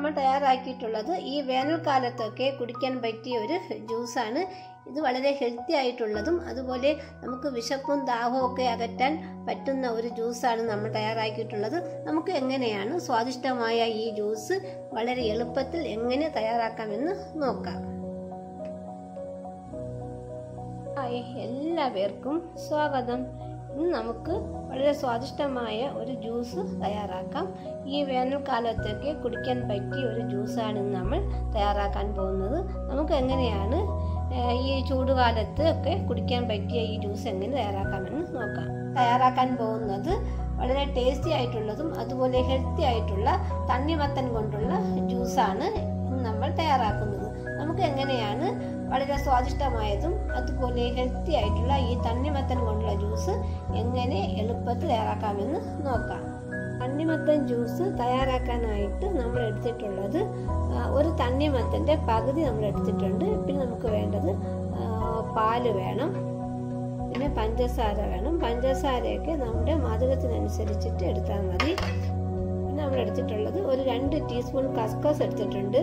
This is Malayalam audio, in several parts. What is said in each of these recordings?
നമ്മൾ തയ്യാറാക്കിയിട്ടുള്ളത് ഈ വേനൽക്കാലത്തൊക്കെ കുടിക്കാൻ പറ്റിയ ഒരു ജ്യൂസാണ് ഇത് വളരെ ഹെൽത്തി ആയിട്ടുള്ളതും അതുപോലെ നമുക്ക് വിശപ്പും ദാഹവും ഒക്കെ അകറ്റാൻ പറ്റുന്ന ഒരു ജ്യൂസാണ് നമ്മൾ തയ്യാറാക്കിയിട്ടുള്ളത് നമുക്ക് എങ്ങനെയാണ് സ്വാദിഷ്ടമായ ഈ ജ്യൂസ് വളരെ എളുപ്പത്തിൽ എങ്ങനെ തയ്യാറാക്കാമെന്ന് നോക്കാം ഹായ് എല്ലാവർക്കും സ്വാഗതം ഇന്ന് നമുക്ക് വളരെ സ്വാദിഷ്ടമായ ഒരു ജ്യൂസ് തയ്യാറാക്കാം ഈ വേനൽക്കാലത്തൊക്കെ കുടിക്കാൻ പറ്റിയ ഒരു ജ്യൂസാണ് ഇന്ന് നമ്മൾ തയ്യാറാക്കാൻ പോകുന്നത് നമുക്ക് എങ്ങനെയാണ് ഏഹ്, ഈ ചൂടുകാലത്ത് ഒക്കെ കുടിക്കാൻ പറ്റിയ ഈ ജ്യൂസ് എങ്ങനെ തയ്യാറാക്കാമെന്ന് നോക്കാം തയ്യാറാക്കാൻ പോകുന്നത് വളരെ ടേസ്റ്റി ആയിട്ടുള്ളതും അതുപോലെ ഹെൽത്തി ആയിട്ടുള്ള തണ്ണിമത്തൻ കൊണ്ടുള്ള ജ്യൂസാണ് ഇന്ന് നമ്മൾ തയ്യാറാക്കുന്നത് നമുക്ക് എങ്ങനെയാണ് വളരെ സ്വാദിഷ്ടമായതും അതുപോലെ ഹെൽത്തി ആയിട്ടുള്ള ഈ തണ്ണിമത്തൻ കൊണ്ടുള്ള ജ്യൂസ് എങ്ങനെ എളുപ്പത്തിൽ തയ്യാറാക്കാമെന്ന് നോക്കാം തണ്ണിമത്തൻ ജ്യൂസ് തയ്യാറാക്കാനായിട്ട് നമ്മൾ എടുത്തിട്ടുള്ളത് ആ, ഒരു തണ്ണിമത്തൻ്റെ പകുതി നമ്മൾ എടുത്തിട്ടുണ്ട് പിന്നെ നമുക്ക് വേണ്ടത് ആ, പാല് വേണം പിന്നെ പഞ്ചസാര വേണം പഞ്ചസാരയൊക്കെ നമ്മുടെ മധുരത്തിനനുസരിച്ചിട്ട് എടുത്താൽ മതി പിന്നെ നമ്മൾ എടുത്തിട്ടുള്ളത് ഒരു രണ്ട് ടീസ്പൂൺ കസ്കസ് എടുത്തിട്ടുണ്ട്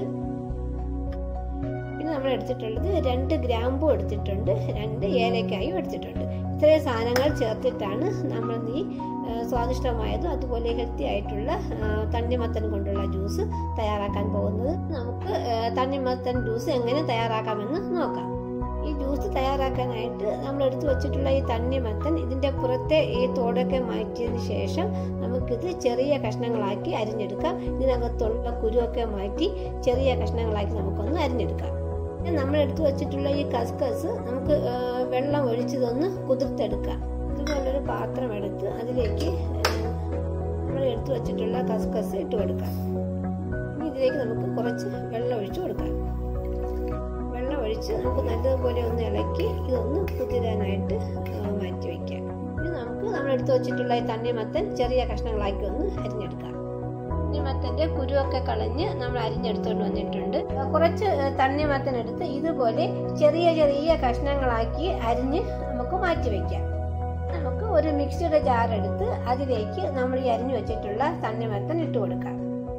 പിന്നെ നമ്മൾ എടുത്തിട്ടുള്ളത് രണ്ട് ഗ്രാമ്പു എടുത്തിട്ടുണ്ട് രണ്ട് ഏലക്കായും എടുത്തിട്ടുണ്ട് ഇത്രയും സാധനങ്ങൾ ചേർത്തിട്ടാണ് നമ്മൾ ഈ ആ, സ്വാദിഷ്ടമായതും അതുപോലെ ഹെൽത്തി ആയിട്ടുള്ള ആ, തണ്ണിമത്തൻ കൊണ്ടുള്ള ജ്യൂസ് തയ്യാറാക്കാൻ പോകുന്നത് നമുക്ക് ആ, തണ്ണിമത്തൻ ജ്യൂസ് എങ്ങനെ തയ്യാറാക്കാമെന്ന് നോക്കാം ഈ ജ്യൂസ് തയ്യാറാക്കാനായിട്ട് നമ്മൾ എടുത്തു വെച്ചിട്ടുള്ള ഈ തണ്ണിമത്തൻ ഇതിൻ്റെ പുറത്തെ ഈ തോടൊക്കെ മാറ്റിയതിന് ശേഷം നമുക്കിത് ചെറിയ കഷ്ണങ്ങളാക്കി അരിഞ്ഞെടുക്കാം ഇതിനകത്തുള്ള കുരുവൊക്കെ മാറ്റി ചെറിയ കഷ്ണങ്ങളാക്കി നമുക്കൊന്ന് അരിഞ്ഞെടുക്കാം പിന്നെ നമ്മൾ എടുത്തു വെച്ചിട്ടുള്ള ഈ കസ്കസ് നമുക്ക് ആ, വെള്ളം ഒഴിച്ചതൊന്ന് കുതിർത്തെടുക്കാം ഇതുപോലൊരു പാത്രം എടുത്ത് അതിലേക്ക് ആ, നമ്മൾ എടുത്തു വെച്ചിട്ടുള്ള കസ്കസ് ഇട്ട് കൊടുക്കാം ഇനി ഇതിലേക്ക് നമുക്ക് കുറച്ച് വെള്ളം ഒഴിച്ചു കൊടുക്കാം വെള്ളം ഒഴിച്ച് നമുക്ക് നല്ലതുപോലെ ഒന്ന് ഇളക്കി ഇതൊന്ന് കുതിരാനായിട്ട് ആ, മാറ്റി വയ്ക്കാം ഇനി നമുക്ക് നമ്മൾ എടുത്തു വെച്ചിട്ടുള്ള ഈ തണ്ണിമത്തൻ ചെറിയ കഷ്ണങ്ങളാക്കി ഒന്ന് അരിഞ്ഞെടുക്കാം തണ്ണിമത്തൻ്റെ കുരുവൊക്കെ കളഞ്ഞ് നമ്മൾ അരിഞ്ഞെടുത്തുകൊണ്ട് വന്നിട്ടുണ്ട് ആ, കുറച്ച് തണ്ണിമത്തൻ എടുത്ത് ഇതുപോലെ ചെറിയ ചെറിയ കഷ്ണങ്ങളാക്കി അരിഞ്ഞ് നമുക്ക് മാറ്റി വയ്ക്കാം നമുക്ക് ഒരു മിക്സിയുടെ ജാർ എടുത്ത് അതിലേക്ക് നമ്മൾ ഈ അരിഞ്ഞു വെച്ചിട്ടുള്ള തണ്ണിമത്തൻ ഇട്ട് കൊടുക്കാം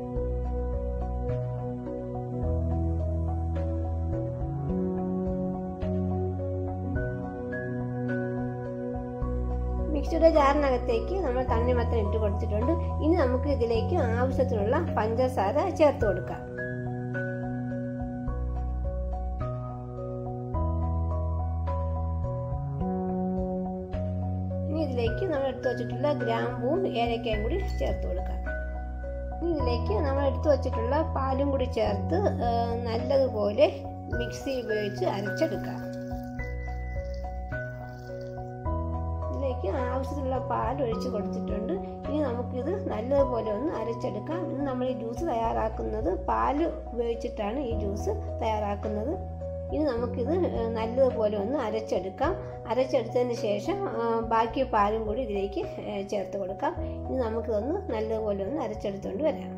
മിക്സിയുടെ ജാറിനകത്തേക്ക് നമ്മൾ തണ്ണിമത്തൻ ഇട്ട് കൊടുത്തിട്ടുണ്ട് ഇനി നമുക്ക് ഇതിലേക്ക് ആവശ്യത്തിനുള്ള പഞ്ചസാര ചേർത്ത് കൊടുക്കാം ഇനി ഇതിലേക്ക് നമ്മൾ എടുത്തു വെച്ചിട്ടുള്ള ഗ്രാമ്പൂവും ഏലക്കയും കൂടി ചേർത്ത് കൊടുക്കാം ഇനി ഇതിലേക്ക് നമ്മൾ എടുത്തു വെച്ചിട്ടുള്ള പാലും കൂടി ചേർത്ത് ആ, നല്ലതുപോലെ മിക്സി ഉപയോഗിച്ച് അരച്ചെടുക്കാം ഇതിലേക്ക് ആവശ്യത്തിനുള്ള പാൽ ഒഴിച്ച് കൊടുത്തിട്ടുണ്ട് ഇനി നമുക്കിത് നല്ലതുപോലെ ഒന്ന് അരച്ചെടുക്കാം ഇന്ന് നമ്മൾ ഈ ജ്യൂസ് തയ്യാറാക്കുന്നത് പാല് ഉപയോഗിച്ചിട്ടാണ് ഈ ജ്യൂസ് തയ്യാറാക്കുന്നത് ഇനി നമുക്കിത് ഏഹ്, നല്ലതുപോലെ ഒന്ന് അരച്ചെടുക്കാം അരച്ചെടുത്തതിന് ശേഷം ആ, ബാക്കി പാലും കൂടി ഇതിലേക്ക് ഏഹ്, ചേർത്ത് കൊടുക്കാം ഇനി നമുക്കിതൊന്ന് നല്ലതുപോലെ ഒന്ന് അരച്ചെടുത്തുകൊണ്ട് വരാം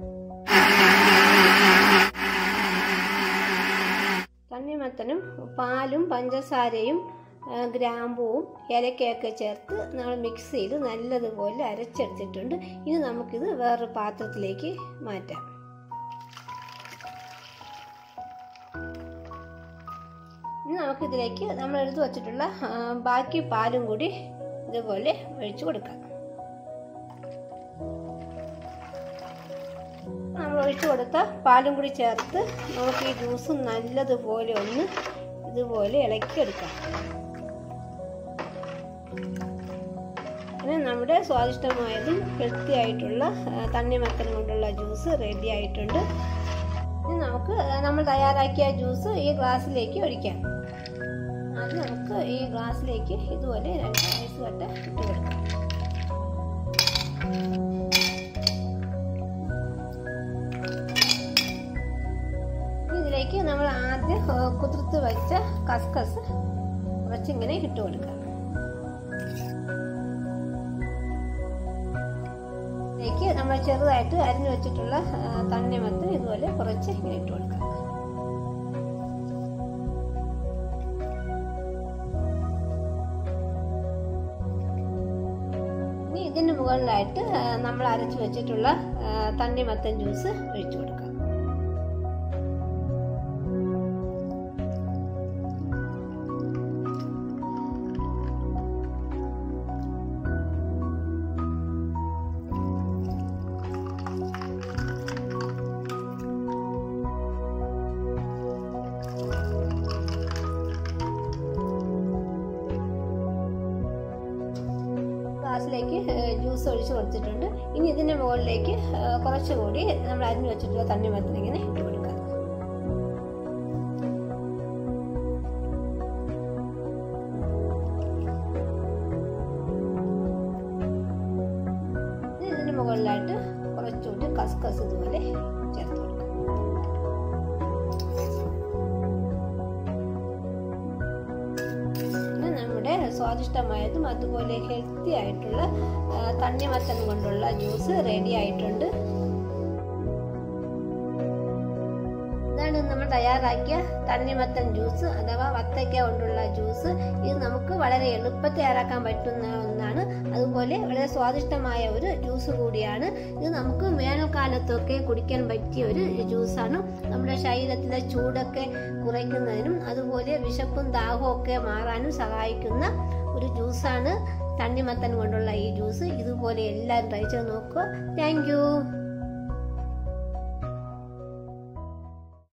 തണ്ണിമത്തനും പാലും പഞ്ചസാരയും ആ, ഗ്രാമ്പൂവും ഏലക്കയൊക്കെ ചേർത്ത് നമ്മൾ മിക്സ് ചെയ്ത് നല്ലതുപോലെ അരച്ചെടുത്തിട്ടുണ്ട് ഇനി നമുക്കിത് വേറൊരു പാത്രത്തിലേക്ക് മാറ്റാം ഇനി നമുക്കിതിലേക്ക് നമ്മൾ എടുത്തു വച്ചിട്ടുള്ള ആ, ബാക്കി പാലും കൂടി ഇതുപോലെ ഒഴിച്ചു കൊടുക്കാം നമ്മൾ ഒഴിച്ചു കൊടുത്ത പാലും കൂടി ചേർത്ത് നമുക്ക് ഈ ജ്യൂസ് നല്ലതുപോലെ ഒന്ന് ഇതുപോലെ ഇളക്കിയെടുക്കാം അങ്ങനെ നമ്മുടെ സ്വാദിഷ്ടമായതും ഹെൽത്തി ആയിട്ടുള്ള ആ, തണ്ണിമത്തൻ കൊണ്ടുള്ള ജ്യൂസ് റെഡി ആയിട്ടുണ്ട് ഇനി നമുക്ക് ആ, നമ്മൾ തയ്യാറാക്കിയ ജ്യൂസ് ഈ ഗ്ലാസ്സിലേക്ക് ഒഴിക്കാം അത് നമുക്ക് ഈ ഗ്ലാസ്സിലേക്ക് ഇതുപോലെ രണ്ട് ഐസ് കട്ട ഇട്ട് കൊടുക്കാം ഇനി ഇതിലേക്ക് നമ്മൾ ആദ്യം ആ, കുതിർത്ത് വെച്ച കസ്കസ് കുറച്ചിങ്ങനെ ഇട്ട് കൊടുക്കാം ഇതിലേക്ക് നമ്മൾ ചെറുതായിട്ട് അരിഞ്ഞു വെച്ചിട്ടുള്ള ആ, തണ്ണിമത്തൻ ഇതുപോലെ കുറച്ച് ഇങ്ങനെ ഇട്ട് കൊടുക്കാം ഇനി ഇതിന് മുകളിലായിട്ട് ആ, നമ്മൾ അരച്ചു വെച്ചിട്ടുള്ള ആ, തണ്ണിമത്തൻ ജ്യൂസ് ഒഴിച്ചു കൊടുക്കാം ഗ്ലാസ്സിലേക്ക് ജ്യൂസ് ഒഴിച്ച് കൊടുത്തിട്ടുണ്ട് ഇനി ഇതിൻ്റെ മുകളിലേക്ക് ആ, കുറച്ചുകൂടി നമ്മൾ അരിഞ്ഞു വെച്ചിട്ടുള്ള തണ്ണിമത്തൻ ഇങ്ങനെ ഇട്ട് കൊടുക്കാം ഇനി ഇതിന് മുകളിലായിട്ട് കുറച്ചുകൂടി കസ്കസ് ഇതുപോലെ ചേർത്ത് കൊടുക്കാം പിന്നെ നമ്മുടെ സ്വാദിഷ്ടമായതും അതുപോലെ ഹെൽത്തി ആയിട്ടുള്ള ആ, തണ്ണിമത്തൻ കൊണ്ടുള്ള ജ്യൂസ് റെഡി ആയിട്ടുണ്ട് ഇതാണ് നമ്മൾ തയ്യാറാക്കിയ തണ്ണിമത്തൻ ജ്യൂസ് അഥവാ വത്തയ്ക്ക കൊണ്ടുള്ള ജ്യൂസ് ഇത് നമുക്ക് വളരെ എളുപ്പത്തിൽ തയ്യാറാക്കാൻ പറ്റുന്ന ഒന്നാണ് അതുപോലെ വളരെ സ്വാദിഷ്ടമായ ഒരു ജ്യൂസ് കൂടിയാണ് ഇത് നമുക്ക് വേനൽക്കാലത്തൊക്കെ കുടിക്കാൻ പറ്റിയ ഒരു ജ്യൂസാണ് നമ്മുടെ ശരീരത്തിലെ ചൂടൊക്കെ കുറയ്ക്കുന്നതിനും അതുപോലെ വിശപ്പും ദാഹവും ഒക്കെ മാറാനും സഹായിക്കുന്ന ഒരു ജ്യൂസാണ് തണ്ണിമത്തൻ കൊണ്ടുള്ള ഈ ജ്യൂസ് ഇതുപോലെ എല്ലാവരും ട്രൈ ചെയ്ത് നോക്കുക താങ്ക്